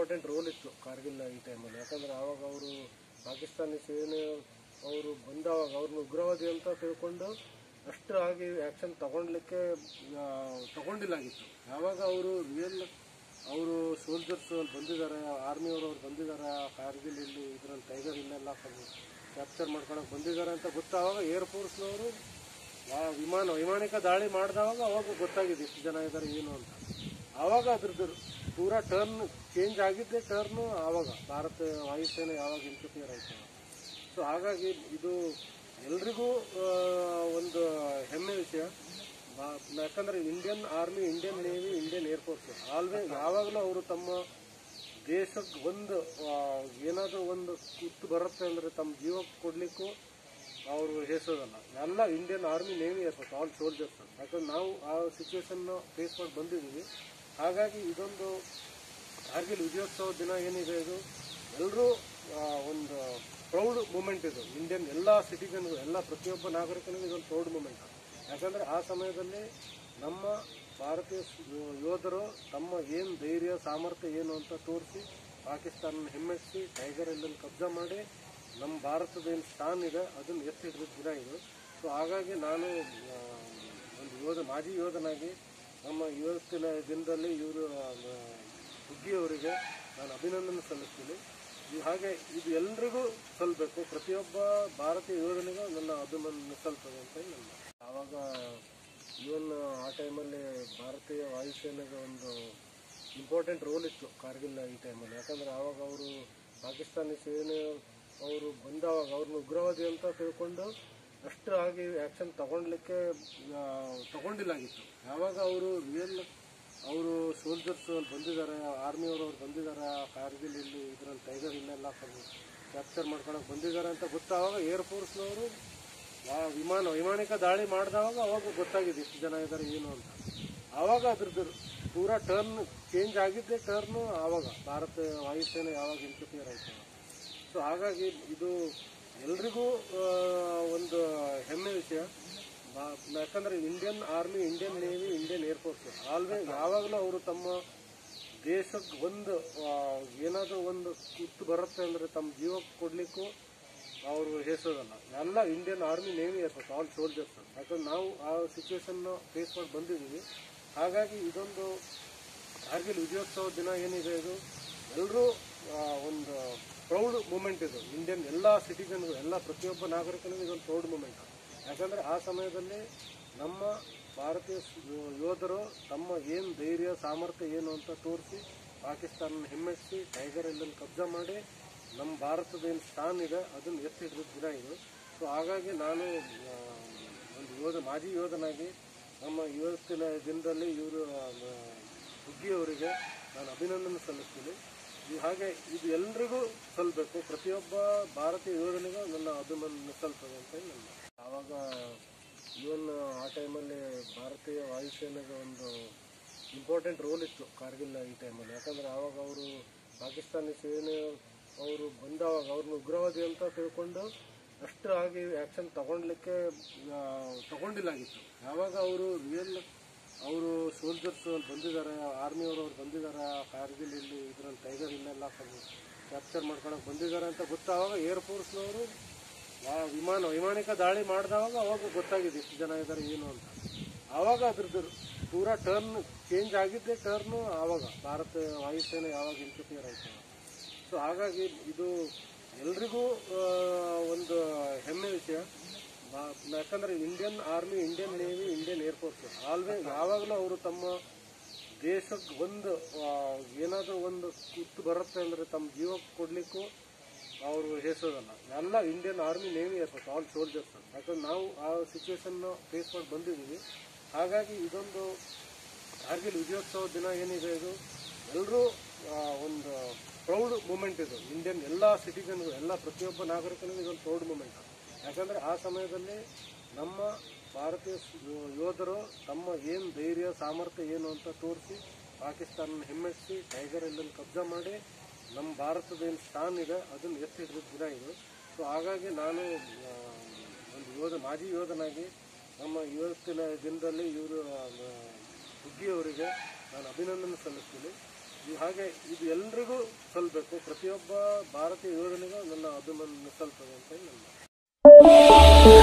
important role ಇತ್ತು ಕಾರ್ಗಿಲ್ ಈ ಟೈಮಲ್ಲಿ ಯಾಕಂದ್ರೆ ಆವಾಗ ಅವರು ಪಾಕಿಸ್ತಾನಿ ಸೇನೆ ಅವರು ಬಂದವಾಗ ಅವ್ರನ್ನ ಉಗ್ರವಾದಿ ಅಂತ ತಿಳ್ಕೊಂಡು ಅಷ್ಟು ಆಗಿ ಆ್ಯಕ್ಷನ್ ತಗೊಳ್ಲಿಕ್ಕೆ ಆ, ತಗೊಂಡಿಲ್ಲಾಗಿತ್ತು ಯಾವಾಗ ಅವರು ರಿಯಲ್ ಅವರು ಸೋಲ್ಜರ್ಸ್ ಅಲ್ಲಿ ಬಂದಿದ್ದಾರೆ ಆರ್ಮಿಯವರು ಅವ್ರು ಬಂದಿದ್ದಾರೆ ಕಾರ್ಗಿಲ್ ಇಲ್ಲಿ ಇದ್ರಲ್ಲಿ ಟೈಗರ್ ಇಲ್ಲೆಲ್ಲ ಕ್ಯಾಪ್ಚರ್ ಮಾಡ್ಕೊಳಕ್ ಬಂದಿದ್ದಾರೆ ಅಂತ ಗೊತ್ತಾವಾಗ ಏರ್ಫೋರ್ಸ್ನವರು ವಿಮಾನ ವೈಮಾನಿಕ ದಾಳಿ ಮಾಡಿದವಾಗ ಅವಾಗ ಗೊತ್ತಾಗಿದೆ ಎಷ್ಟು ಜನ ಇದ್ದಾರೆ ಏನು ಅಂತ ಆವಾಗ ಅದ್ರದ್ದು ಪೂರಾ ಟರ್ನ್ ಚೇಂಜ್ ಆಗಿದ್ದೇ ಟರ್ನ್ ಆವಾಗ ಭಾರತ ವಾಯುಸೇನೆ ಯಾವಾಗ ಇಂಟರ್ಫಿಯರ್ ಆಯ್ತು ಸೊ ಹಾಗಾಗಿ ಇದು ಎಲ್ರಿಗೂ ಆ, ಒಂದು ಹೆಮ್ಮೆ ವಿಷಯ ಬಾ- ಯಾಕಂದ್ರೆ Indian Army Indian Navy Indian Air Force always ಯಾವಾಗಲೂ ಅವರು ತಮ್ಮ ದೇಶಕ್ಕೆ ಒಂದು ಆ, ಏನಾದರೂ ಒಂದು ಕುತ್ತು ಬರುತ್ತೆ ಅಂದ್ರೆ ತಮ್ಮ ಜೀವ ಕೊಡ್ಲಿಕ್ಕೂ ಅವರು ಹೆಸೋದಲ್ಲ ಎಲ್ಲ Indian Army Navy Air Force all soldiers ಯಾಕಂದ್ರೆ ನಾವು ಆ ಸಿಚುವೇಶನ್ ಫೇಸ್ ಮಾಡಿ ಬಂದಿದ್ದೀವಿ ಹಾಗಾಗಿ ಇದೊಂದು ಕಾರ್ಗಿಲ್ ವಿಜಯೋತ್ಸವ ದಿನ ಏನಿದೆ ಇದು ಎಲ್ಲರೂ ಒಂದು ಪ್ರೌಡ್ ಮೂಮೆಂಟ್ ಇದು ಇಂಡಿಯನ್ ಎಲ್ಲ ಸಿಟಿಜನ್ಗೂ ಎಲ್ಲ ಪ್ರತಿಯೊಬ್ಬ ನಾಗರಿಕನಿಗೂ ಇದೊಂದು ಪ್ರೌಡ್ ಮೂಮೆಂಟ್ ಯಾಕಂದ್ರೆ ಆ ಸಮಯದಲ್ಲಿ ನಮ್ಮ ಭಾರತೀಯ ಸ್- ಯೋಧರು ತಮ್ಮ ಏನು ಧೈರ್ಯ ಸಾಮರ್ಥ್ಯ ಏನು ಅಂತ ತೋರಿಸಿ ಪಾಕಿಸ್ತಾನ ಹಿಮ್ಮೆಟ್ಟಿಸಿ ಟೈಗರ್ ಎಲ್ಲನ್ನು ಕಬ್ಜಾ ಮಾಡಿ ನಮ್ಮ ಭಾರತದ ಏನು ಸ್ಥಾನ ಇದೆ ಅದನ್ನು ಎತ್ತಿ ಹಿಡಿದ ದಿನ ಇದು ಸೊ ಹಾಗಾಗಿ ನಾನು ಆ, ಒಂದು ಯೋಧ ಮಾಜಿ ಯೋಧನಾಗಿ ನಮ್ಮ ಇವತ್ತಿನ ದಿನದಲ್ಲಿ ಇವರು ಹುಗ್ಗಿಯವರಿಗೆ ನಾನು ಅಭಿನಂದನೆ ಸಲ್ಲಿಸ್ತೀನಿ ಇದು ಹಾಗೆ ಇದು ಎಲ್ರಿಗೂ ಸಲ್ಲಬೇಕು ಪ್ರತಿಯೊಬ್ಬ ಭಾರತೀಯ ಯೋಧನಿಗೂ ನನ್ನ ಅಭಿನಂದನೆ ಸಲ್ತದೆ ಅಂತ ಹೇಳಿ ನನ್ನ ಆವಾಗ ಇವನ್ ಆ ಟೈಮಲ್ಲಿ ಭಾರತೀಯ ವಾಯುಸೇನೆಗೆ ಒಂದು ಇಂಪಾರ್ಟೆಂಟ್ ರೋಲ್ ಇತ್ತು ಕಾರ್ಗಿಲ್ ಈ ಟೈಮಲ್ಲಿ ಯಾಕಂದ್ರೆ ಆವಾಗ ಅವರು ಪಾಕಿಸ್ತಾನಿ ಸೇನೆ ಅವರು ಬಂದವಾಗ ಅವ್ರನ್ನ ಉಗ್ರವಾದಿ ಅಂತ ತಿಳ್ಕೊಂಡು ಅಷ್ಟು ಆಗಿ ಆ್ಯಕ್ಷನ್ ತಗೊಳ್ಲಿಕ್ಕೆ ಆ, ತಗೊಂಡಿಲ್ಲಾಗಿತ್ತು ಯಾವಾಗ ಅವರು ರಿಯಲ್ ಅವರು ಸೋಲ್ಜರ್ಸ್ ಅಲ್ಲಿ ಬಂದಿದ್ದಾರೆ ಆರ್ಮಿಯವರು ಅವ್ರು ಬಂದಿದ್ದಾರೆ ಕಾರ್ಗಿಲ್ ಇಲ್ಲಿ ಇದ್ರಲ್ಲಿ ಟೈಗರ್ ಇಲ್ಲೆಲ್ಲ ಕ್ಯಾಪ್ಚರ್ ಮಾಡ್ಕೊಳಕ್ ಬಂದಿದ್ದಾರೆ ಅಂತ ಗೊತ್ತಾವಾಗ ಏರ್ಫೋರ್ಸ್ನವರು ವಿಮಾನ ವೈಮಾನಿಕ ದಾಳಿ ಮಾಡಿದವಾಗ ಅವಾಗ ಗೊತ್ತಾಗಿದೆ ಎಷ್ಟು ಜನ ಇದ್ದಾರೆ ಏನು ಅಂತ ಆವಾಗ ಅದ್ರದ್ದು ಪೂರಾ ಟರ್ನ್ ಚೇಂಜ್ ಆಗಿದ್ದೇ ಟರ್ನ್ ಆವಾಗ ಭಾರತ ವಾಯುಸೇನೆ ಯಾವಾಗ ಇಂಟರ್ಫಿಯರ್ ಆಯ್ತು ಸೊ ಹಾಗಾಗಿ ಇದು ಎಲ್ರಿಗೂ ಆ, ಒಂದು ಹೆಮ್ಮೆ ವಿಷಯ ಬಾ- ಯಾಕಂದ್ರೆ Indian Army Indian Navy Indian Air Force always ಯಾವಾಗಲೂ ಅವರು ತಮ್ಮ ದೇಶಕ್ಕೆ ಒಂದು ಆ, ಏನಾದರೂ ಒಂದು ಕುತ್ತು ಬರುತ್ತೆ ಅಂದ್ರೆ ತಮ್ಮ ಜೀವ ಕೊಡ್ಲಿಕ್ಕೂ ಅವರು ಹೆಸೋದಲ್ಲ ಎಲ್ಲ Indian Army Navy Air Force all soldiers ಯಾಕಂದ್ರೆ ನಾವು ಆ ಸಿಚುವೇಶನ್ ಫೇಸ್ ಮಾಡಿ ಬಂದಿದ್ದೀವಿ ಹಾಗಾಗಿ ಇದೊಂದು ಕಾರ್ಗಿಲ್ ವಿಜಯೋತ್ಸವ ದಿನ ಏನಿದೆ ಇದು ಎಲ್ಲರೂ ಒಂದು ಪ್ರೌಡ್ ಮೂಮೆಂಟ್ ಇದು ಇಂಡಿಯನ್ ಎಲ್ಲ ಸಿಟಿಜನ್ಗೂ ಎಲ್ಲ ಪ್ರತಿಯೊಬ್ಬ ನಾಗರಿಕನಿಗೂ ಇದೊಂದು ಪ್ರೌಡ್ ಮೂಮೆಂಟ್ ಯಾಕಂದ್ರೆ ಆ ಸಮಯದಲ್ಲಿ ನಮ್ಮ ಭಾರತೀಯ ಸ್- ಯೋಧರು ತಮ್ಮ ಏನು ಧೈರ್ಯ ಸಾಮರ್ಥ್ಯ ಏನು ಅಂತ ತೋರಿಸಿ ಪಾಕಿಸ್ತಾನ ಹಿಮ್ಮೆಟ್ಟಿಸಿ ಟೈಗರ್ ಎಲ್ಲನ್ನು ಕಬ್ಜಾ ಮಾಡಿ ನಮ್ಮ ಭಾರತದ ಏನು ಸ್ಥಾನ ಇದೆ ಅದನ್ನು ಎತ್ತಿ ಹಿಡಿದ ದಿನ ಇದು ಸೊ ಹಾಗಾಗಿ ನಾನು ಆ, ಒಂದು ಯೋಧ ಮಾಜಿ ಯೋಧನಾಗಿ ನಮ್ಮ ಇವತ್ತಿನ ದಿನದಲ್ಲಿ ಇವರು ಹುಗ್ಗಿಯವರಿಗೆ ನಾನು ಅಭಿನಂದನೆ ಸಲ್ಲಿಸ್ತೀನಿ ಇದು ಹಾಗೆ ಇದು ಎಲ್ರಿಗೂ ಸಲ್ಲಬೇಕು ಪ್ರತಿಯೊಬ್ಬ ಭಾರತೀಯ ಯೋಧನಿಗೂ ನನ್ನ ಅಭಿನಂದನೆ ಸಲ್ತದೆ ಅಂತ ಹೇಳಿ ನನ್ನ ಆವಾಗ ಇವನ್ ಆ ಟೈಮಲ್ಲಿ ಭಾರತೀಯ ವಾಯುಸೇನೆಗೆ ಒಂದು ಇಂಪಾರ್ಟೆಂಟ್ ರೋಲ್ ಇತ್ತು ಕಾರ್ಗಿಲ್ ಈ ಟೈಮಲ್ಲಿ ಯಾಕಂದ್ರೆ ಆವಾಗ ಅವರು ಪಾಕಿಸ್ತಾನಿ ಸೇನೆ ಅವರು ಬಂದವಾಗ ಅವ್ರನ್ನ ಉಗ್ರವಾದಿ ಅಂತ ತಿಳ್ಕೊಂಡು ಅಷ್ಟು ಆಗಿ ಆ್ಯಕ್ಷನ್ ತಗೊಳ್ಲಿಕ್ಕೆ ಆ, ತಗೊಂಡಿಲ್ಲಾಗಿತ್ತು ಯಾವಾಗ ಅವರು ರಿಯಲ್ ಅವರು ಸೋಲ್ಜರ್ಸ್ ಅಲ್ಲಿ ಬಂದಿದ್ದಾರೆ ಆರ್ಮಿಯವರು ಅವ್ರು ಬಂದಿದ್ದಾರೆ ಕಾರ್ಗಿಲ್ ಇಲ್ಲಿ ಇದ್ರಲ್ಲಿ ಟೈಗರ್ ಇಲ್ಲೆಲ್ಲ ಕ್ಯಾಪ್ಚರ್ ಮಾಡ್ಕೊಳಕ್ ಬಂದಿದ್ದಾರೆ ಅಂತ ಗೊತ್ತಾವಾಗ ಏರ್ಫೋರ್ಸ್ನವರು ವಿಮಾನ ವೈಮಾನಿಕ ದಾಳಿ ಮಾಡಿದವಾಗ ಅವಾಗ ಗೊತ್ತಾಗಿದೆ ಎಷ್ಟು ಜನ ಇದ್ದಾರೆ ಏನು ಅಂತ ಆವಾಗ ಅದ್ರದ್ದು ಪೂರಾ ಟರ್ನ್ ಚೇಂಜ್ ಆಗಿದ್ದೇ ಟರ್ನ್ ಆವಾಗ ಭಾರತ ವಾಯುಸೇನೆ ಯಾವಾಗ ಇಂಟರ್ಫಿಯರ್ ಆಯ್ತು ಸೊ ಹಾಗಾಗಿ ಇದು ಎಲ್ರಿಗೂ ಆ, ಒಂದು ಹೆಮ್ಮೆ ವಿಷಯ ಬಾ- ಯಾಕಂದ್ರೆ Indian Army Indian Navy Indian Air Force always ಯಾವಾಗಲೂ ಅವರು ತಮ್ಮ ದೇಶಕ್ಕೆ ಒಂದು ಆ, ಏನಾದರೂ ಒಂದು ಕುತ್ತು ಬರುತ್ತೆ ಅಂದ್ರೆ ತಮ್ಮ ಜೀವ ಕೊಡ್ಲಿಕ್ಕೂ ಅವರು ಹೆಸೋದಲ್ಲ ಎಲ್ಲ Indian Army Navy Air Force all soldiers ಯಾಕಂದ್ರೆ ನಾವು ಆ ಸಿಚುವೇಶನ್ ಫೇಸ್ ಮಾಡಿ ಬಂದಿದ್ದೀವಿ ಹಾಗಾಗಿ ಇದೊಂದು ಕಾರ್ಗಿಲ್ ವಿಜಯೋತ್ಸವ ದಿನ ಏನಿದೆ ಇದು ಎಲ್ಲರೂ ಒಂದು ಪ್ರೌಡ್ ಮೂಮೆಂಟ್ ಇದು ಇಂಡಿಯನ್ ಎಲ್ಲ ಸಿಟಿಜನ್ಗೂ ಎಲ್ಲ ಪ್ರತಿಯೊಬ್ಬ ನಾಗರಿಕನಿಗೂ ಇದೊಂದು ಪ್ರೌಡ್ ಮೂಮೆಂಟ್ ಯಾಕಂದ್ರೆ ಆ ಸಮಯದಲ್ಲಿ ನಮ್ಮ ಭಾರತೀಯ ಸ್- ಯೋಧರು ತಮ್ಮ ಏನು ಧೈರ್ಯ ಸಾಮರ್ಥ್ಯ ಏನು ಅಂತ ತೋರಿಸಿ ಪಾಕಿಸ್ತಾನ ಹಿಮ್ಮೆಟ್ಟಿಸಿ ಟೈಗರ್ ಎಲ್ಲನ್ನು ಕಬ್ಜಾ ಮಾಡಿ ನಮ್ಮ ಭಾರತದ ಏನು ಸ್ಥಾನ ಇದೆ ಅದನ್ನು ಎತ್ತಿ ಹಿಡಿದ ದಿನ ಇದು ಸೊ ಹಾಗಾಗಿ ನಾನು ಆ, ಒಂದು ಯೋಧ ಮಾಜಿ ಯೋಧನಾಗಿ ನಮ್ಮ ಇವತ್ತಿನ ದಿನದಲ್ಲಿ ಇವರು ಹುಗ್ಗಿಯವರಿಗೆ ನಾನು ಅಭಿನಂದನೆ ಸಲ್ಲಿಸ್ತೀನಿ ಈ ಹಾಗೆ ಇದು ಎಲ್ರಿಗೂ ಸಲ್ಲಬೇಕು ಪ್ರತಿಯೊಬ್ಬ ಭಾರತೀಯ ಯೋಧನಿಗೂ ನನ್ನ ಅಭಿಮಾನ ಸಲ್ತದೆ ಅಂತ ಹೇಳಿ ನನ್ನ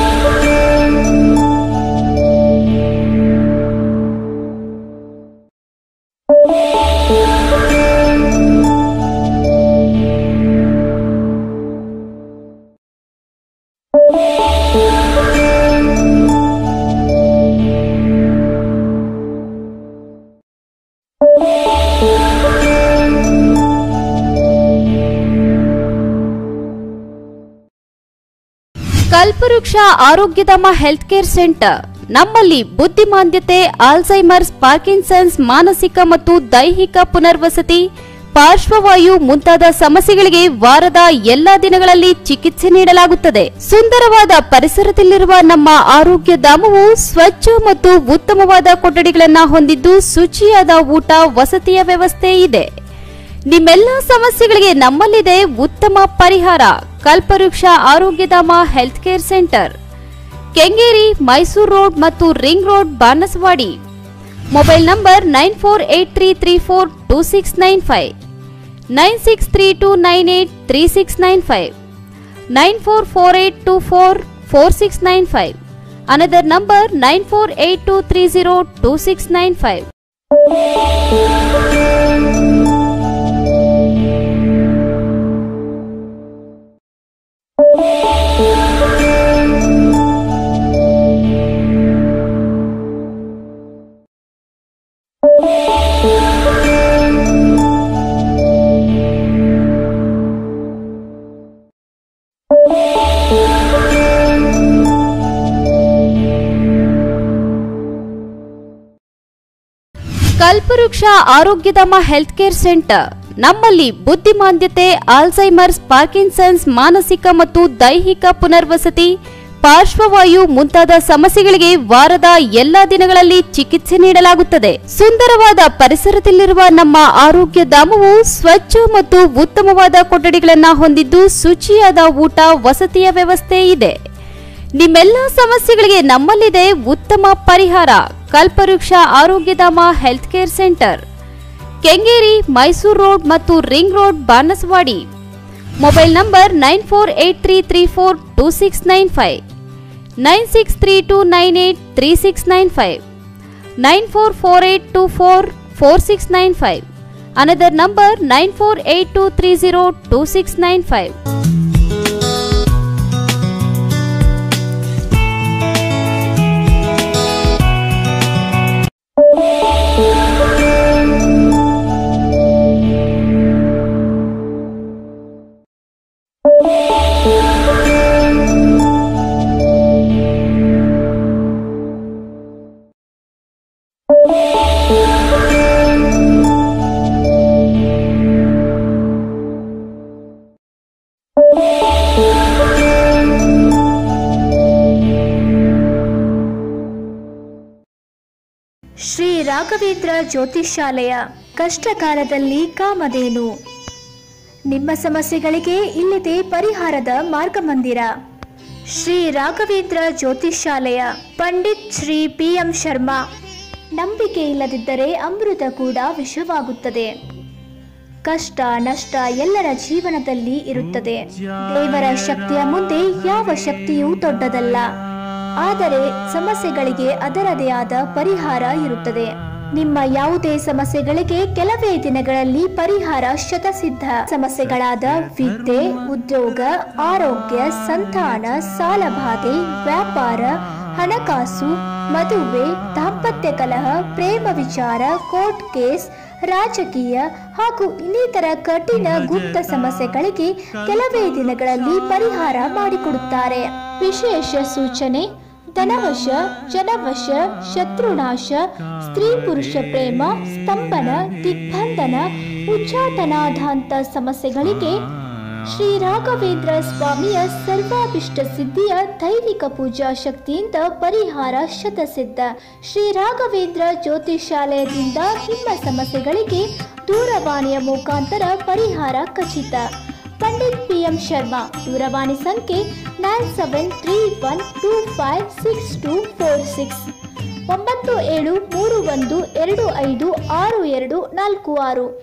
ಕಲ್ಪವೃಕ್ಷ ಆರೋಗ್ಯಧಾಮ ಹೆಲ್ತ್ ಕೇರ್ ಸೆಂಟರ್ ನಮ್ಮಲ್ಲಿ ಬುದ್ಧಿಮಾಂದ್ಯತೆ ಆಲ್ಝೈಮರ್ಸ್ ಪಾರ್ಕಿನ್ಸನ್ಸ್ ಮಾನಸಿಕ ಮತ್ತು ದೈಹಿಕ ಪುನರ್ವಸತಿ ಪಾರ್ಶ್ವವಾಯು ಮುಂತಾದ ಸಮಸ್ಯೆಗಳಿಗೆ ವಾರದ ಎಲ್ಲಾ ದಿನಗಳಲ್ಲಿ ಚಿಕಿತ್ಸೆ ನೀಡಲಾಗುತ್ತದೆ ಸುಂದರವಾದ ಪರಿಸರದಲ್ಲಿರುವ ನಮ್ಮ ಆರೋಗ್ಯ ಧಾಮವು ಸ್ವಚ್ಛ ಮತ್ತು ಉತ್ತಮವಾದ ಕೊಠಡಿಗಳನ್ನು ಹೊಂದಿದ್ದು ಶುಚಿಯಾದ ಊಟ ವಸತಿಯ ವ್ಯವಸ್ಥೆ ಇದೆ ನಿಮ್ಮೆಲ್ಲ ಸಮಸ್ಯೆಗಳಿಗೆ ನಮ್ಮಲ್ಲಿದೆ ಉತ್ತಮ ಪರಿಹಾರ Kalpavriksha Arogyadhama health care centre Kengeri Mysuru road ಮತ್ತು ring road Banaswadi mobile number nine four eight three three four two six nine five nine six three two nine eight three six nine five nine four four eight two four four six nine five another number nine four eight two three zero two six nine five Kalpavriksha Arogyadhama health care centre ನಮ್ಮಲ್ಲಿ ಬುದ್ಧಿಮಾಂದ್ಯತೆ Alzheimer's Parkinson's ಮಾನಸಿಕ ಮತ್ತು ದೈಹಿಕ ಪುನರ್ವಸತಿ ಪಾರ್ಶ್ವವಾಯು ಮುಂತಾದ ಸಮಸ್ಯೆಗಳಿಗೆ ವಾರದ ಎಲ್ಲಾ ದಿನಗಳಲ್ಲಿ ಚಿಕಿತ್ಸೆ ನೀಡಲಾಗುತ್ತದೆ ಸುಂದರವಾದ ಪರಿಸರದಲ್ಲಿರುವ ನಮ್ಮ ಆರೋಗ್ಯ ಧಾಮವು ಸ್ವಚ್ಛ ಮತ್ತು ಉತ್ತಮವಾದ ಕೊಠಡಿಗಳನ್ನು ಹೊಂದಿದ್ದು ಶುಚಿಯಾದ ಊಟ ವಸತಿಯ ವ್ಯವಸ್ಥೆ ಇದೆ ನಿಮ್ಮೆಲ್ಲ ಸಮಸ್ಯೆಗಳಿಗೆ ನಮ್ಮಲ್ಲಿದೆ ಉತ್ತಮ ಪರಿಹಾರ Kalpavriksha Arogyadhama health care centre Kengeri Mysuru road ಮತ್ತು ring road Banaswadi mobile number nine four eight three three four two six nine five nine six three two nine eight three six nine five nine four four eight two four four six nine five another number nine four eight two three zero two six nine five Shri Raghavendra Jyotishyalaya ಕಷ್ಟಕಾಲದಲ್ಲಿ ಕಾಮಧೇನು ನಿಮ್ಮ ಸಮಸ್ಯೆಗಳಿಗೆ ಇಲ್ಲಿದೆ ಪರಿಹಾರದ ಮಾರ್ಗಮಂದಿರ Shri Raghavendra ಜ್ಯೋತಿಷ್ಯಾಲಯ Pandit Shri P M Sharma ನಂಬಿಕೆ ಇಲ್ಲದಿದ್ದರೆ ಅಮೃತ ಕೂಡ ವಿಷವಾಗುತ್ತದೆ ಕಷ್ಟ ನಷ್ಟ ಎಲ್ಲರ ಜೀವನದಲ್ಲಿ ಇರುತ್ತದೆ ದೇವರ ಶಕ್ತಿಯ ಮುಂದೆ ಯಾವ ಶಕ್ತಿಯೂ ದೊಡ್ಡದಲ್ಲ ಆದರೆ ಸಮಸ್ಯೆಗಳಿಗೆ ಅದರದೇ ಆದ ಪರಿಹಾರ ಇರುತ್ತದೆ ನಿಮ್ಮ ಯಾವುದೇ ಸಮಸ್ಯೆಗಳಿಗೆ ಕೆಲವೇ ದಿನಗಳಲ್ಲಿ ಪರಿಹಾರ ಶತಸಿದ್ಧ ಸಮಸ್ಯೆಗಳಾದ ವಿದ್ಯೆ ಉದ್ಯೋಗ ಆರೋಗ್ಯ ಸಂತಾನ ಸಾಲಬಾಧೆ ವ್ಯಾಪಾರ ಹಣಕಾಸು ಮದುವೆ ದಾಂಪತ್ಯ ಕಲಹ ಪ್ರೇಮ ವಿಚಾರ ಕೋರ್ಟ್ ಕೇಸ್ ರಾಜಕೀಯ ಹಾಗೂ ಇನ್ನಿತರ ಕಠಿಣ ಗುಪ್ತ ಸಮಸ್ಯೆಗಳಿಗೆ ಕೆಲವೇ ದಿನಗಳಲ್ಲಿ ಪರಿಹಾರ ಮಾಡಿಕೊಡುತ್ತಾರೆ ವಿಶೇಷ ಸೂಚನೆ ಧನವಶ ಜನವಶ ಶತ್ರುನಾಶ ಸ್ತ್ರೀ ಪುರುಷ ಪ್ರೇಮ ಸ್ತಂಭನ ದಿಗ್ಬಂಧನ ಉಚ್ಚಾಟನಾಧಾಂತ ಸಮಸ್ಯೆಗಳಿಗೆ ಶ್ರೀ ರಾಘವೇಂದ್ರ ಸ್ವಾಮಿಯ ಸರ್ವಾಭಿಷ್ಟ ಸಿದ್ಧಿಯ ದೈವಿಕ ಪೂಜಾ ಶಕ್ತಿಯಿಂದ ಪರಿಹಾರ ಶತಸಿದ್ಧ ಶ್ರೀ ರಾಘವೇಂದ್ರ ಜ್ಯೋತಿಷಾಲಯದಿಂದ ನಿಮ್ಮ ಸಮಸ್ಯೆಗಳಿಗೆ ದೂರವಾಣಿಯ ಮುಖಾಂತರ ಪರಿಹಾರ ಖಚಿತ ಪಂಡಿತ್ ಪಿ ಎಂ ಶರ್ಮಾ ದೂರವಾಣಿ ಸಂಖ್ಯೆ nine seven three one two five six two four six ಒಂಬತ್ತು ಏಳು ಮೂರು ಒಂದು ಎರಡು ಐದು ಆರು ಎರಡು ನಾಲ್ಕು ಆರು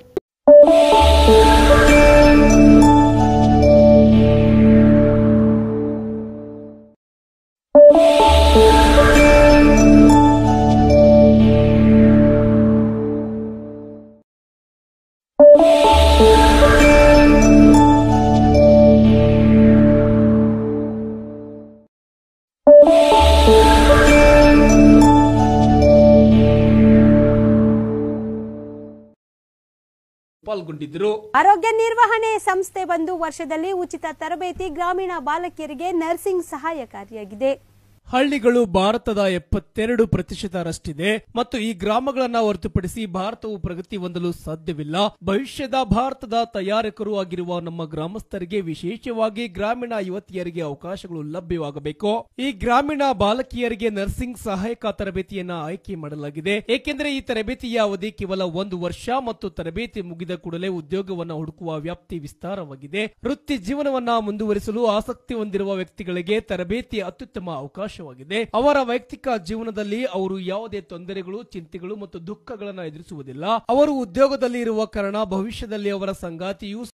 ಪಾಲ್ಗೊಂಡಿದ್ದರು ಆರೋಗ್ಯ ನಿರ್ವಹಣೆ ಸಂಸ್ಥೆ ಬಂದು ವರ್ಷದಲ್ಲಿ ಉಚಿತ ತರಬೇತಿ ಗ್ರಾಮೀಣ ಬಾಲಕಿಯರಿಗೆ ನರ್ಸಿಂಗ್ ಸಹಾಯಕಾರಿಯಾಗಿದೆ ಹಳ್ಳಿಗಳು ಭಾರತದ ಎಪ್ಪತ್ತೆರಡು ಪ್ರತಿಶತರಷ್ಟಿದೆ ಮತ್ತು ಈ ಗ್ರಾಮಗಳನ್ನ ಹೊರತುಪಡಿಸಿ ಭಾರತವು ಪ್ರಗತಿ ಹೊಂದಲು ಸಾಧ್ಯವಿಲ್ಲ ಭವಿಷ್ಯದ ಭಾರತದ ತಯಾರಕರು ಆಗಿರುವ ನಮ್ಮ ಗ್ರಾಮಸ್ಥರಿಗೆ ವಿಶೇಷವಾಗಿ ಗ್ರಾಮೀಣ ಯುವತಿಯರಿಗೆ ಅವಕಾಶಗಳು ಲಭ್ಯವಾಗಬೇಕು ಈ ಗ್ರಾಮೀಣ ಬಾಲಕಿಯರಿಗೆ ನರ್ಸಿಂಗ್ ಸಹಾಯಕ ತರಬೇತಿಯನ್ನ ಆಯ್ಕೆ ಮಾಡಲಾಗಿದೆ ಏಕೆಂದರೆ ಈ ತರಬೇತಿಯ ಅವಧಿ ಕೇವಲ ಒಂದು ವರ್ಷ ಮತ್ತು ತರಬೇತಿ ಮುಗಿದ ಕೂಡಲೇ ಉದ್ಯೋಗವನ್ನ ಹುಡುಕುವ ವ್ಯಾಪ್ತಿ ವಿಸ್ತಾರವಾಗಿದೆ ವೃತ್ತಿ ಜೀವನವನ್ನ ಮುಂದುವರಿಸಲು ಆಸಕ್ತಿ ಹೊಂದಿರುವ ವ್ಯಕ್ತಿಗಳಿಗೆ ತರಬೇತಿ ಅತ್ಯುತ್ತಮ ಅವಕಾಶವಾಗಿದೆ ಅವರ ವೈಯಕ್ತಿಕ ಜೀವನದಲ್ಲಿ ಅವರು ಯಾವುದೇ ತೊಂದರೆಗಳು ಚಿಂತೆಗಳು ಮತ್ತು ದುಃಖಗಳನ್ನು ಎದುರಿಸುವುದಿಲ್ಲ ಅವರು ಉದ್ಯೋಗದಲ್ಲಿ ಇರುವ ಕಾರಣ ಭವಿಷ್ಯದಲ್ಲಿ ಅವರ ಸಂಗಾತಿಯು